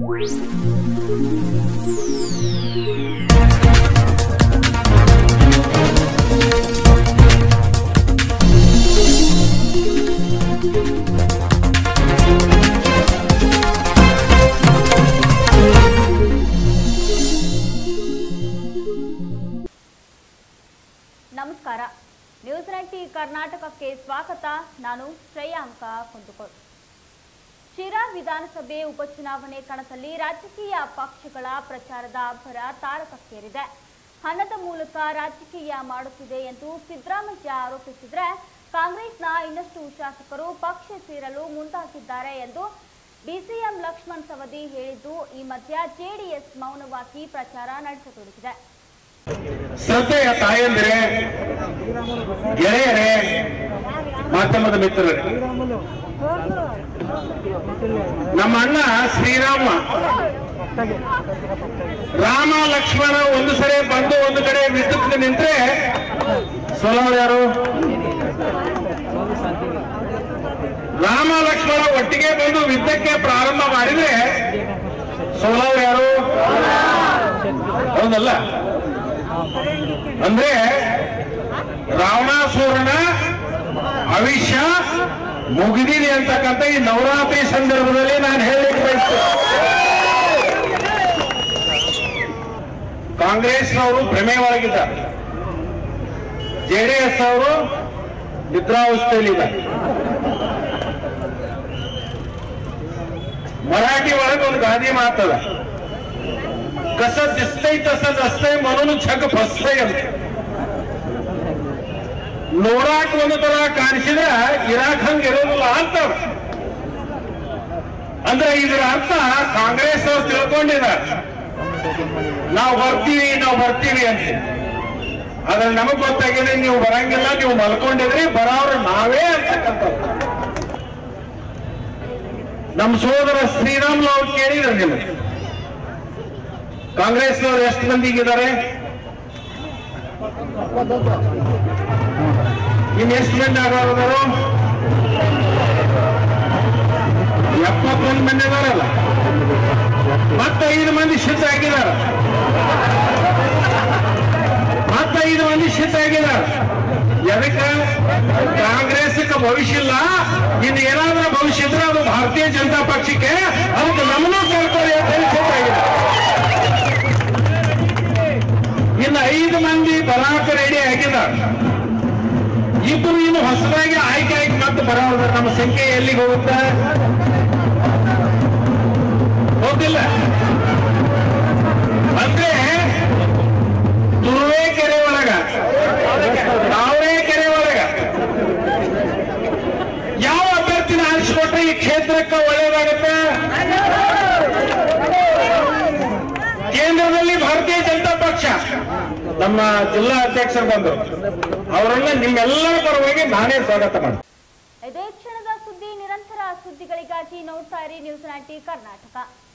ನಮಸ್ಕಾರ news ninety ಕರ್ನಾಟಕಕ್ಕೆ ಸ್ವಾಗತ ನಾನು ಶ್ರೇಯಾಂಕ ಕುಂದುಕೋಟ್ ಶಿರಾ ವಿಧಾನಸಭೆ ಉಪಚುನಾವಣೆ ಕಣದಲ್ಲಿ ರಾಜಕೀಯ ಪಕ್ಷಗಳ ಪ್ರಚಾರದ ಅಬ್ಬರ ತಾರಕಕ್ಕೇರಿದೆ ಹಣದ ಮೂಲಕ ರಾಜಕೀಯ ಮಾಡುತ್ತಿದೆ ಎಂದು ಸಿದ್ದರಾಮಯ್ಯ ಆರೋಪಿಸಿದ್ರೆ ಕಾಂಗ್ರೆಸ್ನ ಇನ್ನಷ್ಟು ಶಾಸಕರು ಪಕ್ಷ ಸೇರಲು ಮುಂದಾಗಿದ್ದಾರೆ ಎಂದು ಡಿಸಿಎಂ ಲಕ್ಷ್ಮಣ್ ಸವದಿ ಹೇಳಿದ್ದು ಈ ಮಧ್ಯ ಜೆಡಿಎಸ್ ಮೌನವಾಗಿ ಪ್ರಚಾರ ನಡೆಸತೊಡಗಿದೆ ಶ್ರದ್ಧೆಯ ತಾಯಂದಿರೇ ಗೆಳೆಯರೇ ಮಾಧ್ಯಮದ ಮಿತ್ರರೇ ನಮ್ಮ ಅಣ್ಣ ಶ್ರೀರಾಮ ರಾಮ ಲಕ್ಷ್ಮಣ ಒಂದು ಸರಿ ಬಂದು ಒಂದು ಕಡೆ ವಿದ್ಯುತ್ ನಿಂತ್ರೆ ಸೋಲವರು ಯಾರು ರಾಮ ಲಕ್ಷ್ಮಣ ಒಟ್ಟಿಗೆ ಬಂದು ಯುದ್ಧಕ್ಕೆ ಪ್ರಾರಂಭ ಮಾಡಿದ್ರೆ ಸೋಲವರು ಯಾರು ಹೌದಲ್ಲ ಅಂದ್ರೆ ರಾವಣಾಸುರನ ಭವಿಷ್ಯ ಮುಗಿದಿದೆ ಅಂತಕ್ಕಂಥ ಈ ನವರಾತ್ರಿ ಸಂದರ್ಭದಲ್ಲಿ ನಾನು ಹೇಳಲಿಕ್ಕೆ ಬಯಸ್ತೇನೆ ಕಾಂಗ್ರೆಸ್ನವರು ಭ್ರಮೆ ಒಳಗಿದ್ದಾರೆ ಜೆಡಿಎಸ್ ಅವರು ನಿದ್ರಾವಸ್ಥೆಯಲ್ಲಿದ್ದಾರೆ ಮರಾಠಿ ಒಳಗೆ ಒಂದು ಗಾದಿ ಮಾತದ कसं दिसतंय तसंच असतंय म्हणून छग फसतंय ಅಂತ ನೋಡಾಕ್ ಒಂದು ತರ ಕಾಣಿಸಿದ್ರೆ ಇರಾಕ್ ಹಂಗ ಇರೋದಿಲ್ಲ ಅಂತ ಅಂದ್ರೆ ಇದರ ಅರ್ಥ ಕಾಂಗ್ರೆಸ್ ಅವ್ರು ತಿಳ್ಕೊಂಡಿದ್ದಾರೆ ನಾವು ಬರ್ತೀವಿ ನಾವು ಬರ್ತೀವಿ ಅಂತ ಆದ್ರೆ ನಮಗ್ ಗೊತ್ತಾಗಿದೆ ನೀವು ಬರಂಗಿಲ್ಲ ನೀವು ಮಲ್ಕೊಂಡಿದ್ರಿ ಬರೋರು ನಾವೇ ಅಂತಕ್ಕಂಥ ನಮ್ಮ ಸೋದರ ಶ್ರೀರಾಮ್ಲು ಅವ್ರು ಕೇಳಿದ್ರು ನಿಮಗೆ ಕಾಂಗ್ರೆಸ್ನವ್ರು ಎಷ್ಟು ಮಂದಿಗಿದ್ದಾರೆ ಇನ್ನು ಎಷ್ಟು ಮಂದಿ ಆಗೋರು ಎಪ್ಪತ್ತೊಂದು ಮಂದಿ ಇದಾರಲ್ಲ ಮತ್ತೆ ಐದು ಮಂದಿ ಸಿದ್ಧ ಆಗಿದ್ದಾರೆ ಮತ್ತೆ ಐದು ಮಂದಿ ಸಿದ್ಧ ಆಗಿದ್ದಾರೆ ಎದಕ್ಕೆ ಕಾಂಗ್ರೆಸ್ಗೆ ಭವಿಷ್ಯ ಇಲ್ಲ ಇನ್ನು ಏನಾದ್ರೂ ಭವಿಷ್ಯ ಇದ್ರೆ ಅದು ಭಾರತೀಯ ಜನತಾ ಪಕ್ಷಕ್ಕೆ ಅದಕ್ಕೆ ನಮ್ಮನ್ನೂ ಕರ್ಕೊಳ್ಳಿ ಅಂತ ಹೇಳಿ ಸಿದ್ಧ ಆಗಿದೆ ಇನ್ನು ಐದು ಮಂದಿ ಬರಾಕ ರೆಡಿ ಆಗಿದ್ದಾರೆ ಇಬ್ಬರು ಇನ್ನು ಹೊಸದಾಗಿ ಆಯ್ಕೆ ಆಯ್ಕೆ ಮತ್ತೆ ಬರೋದು ನಮ್ಮ ಸಂಖ್ಯೆ ಎಲ್ಲಿಗೆ ಹೋಗುತ್ತೆ ಹೋಗಿಲ್ಲ ಅಂದ್ರೆ ತುರುವೆ ಕೆರೆ ಒಳಗ ತಾವರೆ ಕೆರೆ ಒಳಗ ಯಾವ ಅಭ್ಯರ್ಥಿನ ಆರಿಸಿಕೊಟ್ರೆ ಈ ಕ್ಷೇತ್ರಕ್ಕೆ ಒಳ್ಳೇದಾಗುತ್ತೆ ಕೇಂದ್ರದಲ್ಲಿ ಭಾರತೀಯ ಜನತಾ ಪಕ್ಷ ನಮ್ಮ ಜಿಲ್ಲಾ ಅಧ್ಯಕ್ಷರು ಬಂದರು ಅವರನ್ನ ನಿಮ್ಮೆಲ್ಲರ ಪರವಾಗಿ ನಾನೇ ಸ್ವಾಗತ ಮಾಡ್ತೀನಿ ಇದೇ ಕ್ಷಣದ ಸುದ್ದಿ ನಿರಂತರ ಸುದ್ದಿಗಳಿಗಾಗಿ ನೋಡ್ತಾ ಇರಿ ನ್ಯೂಸ್ ನೈಂಟಿ ಕರ್ನಾಟಕ